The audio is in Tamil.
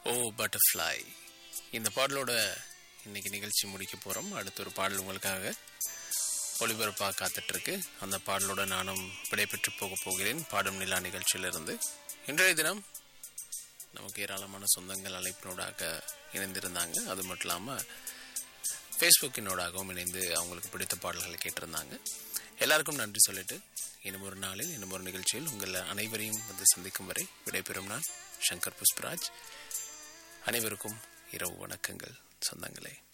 ஓ பட்டர்ஃப்ளை இந்த பாடலோட இன்னைக்கு நிகழ்ச்சி முடிக்க போகிறோம் அடுத்த ஒரு பாடல் உங்களுக்காக ஒளிபரப்பாக காத்துட்ருக்கு அந்த பாடலோட நானும் விடைபெற்று போக போகிறேன் பாடும் நிலா நிகழ்ச்சியிலிருந்து இன்றைய தினம் நமக்கு ஏராளமான சொந்தங்கள் அழைப்பினோடாக இணைந்திருந்தாங்க அது மட்டும் இல்லாமல் ஃபேஸ்புக்கினோடாகவும் இணைந்து அவங்களுக்கு பிடித்த பாடல்களை கேட்டிருந்தாங்க எல்லாருக்கும் நன்றி சொல்லிட்டு இன்னும் ஒரு நாளில் இன்னும் ஒரு நிகழ்ச்சியில் உங்கள் அனைவரையும் வந்து சந்திக்கும் வரை விடைபெறும் நான் சங்கர் புஷ்பராஜ் அனைவருக்கும் இரவு வணக்கங்கள் சொந்தங்களே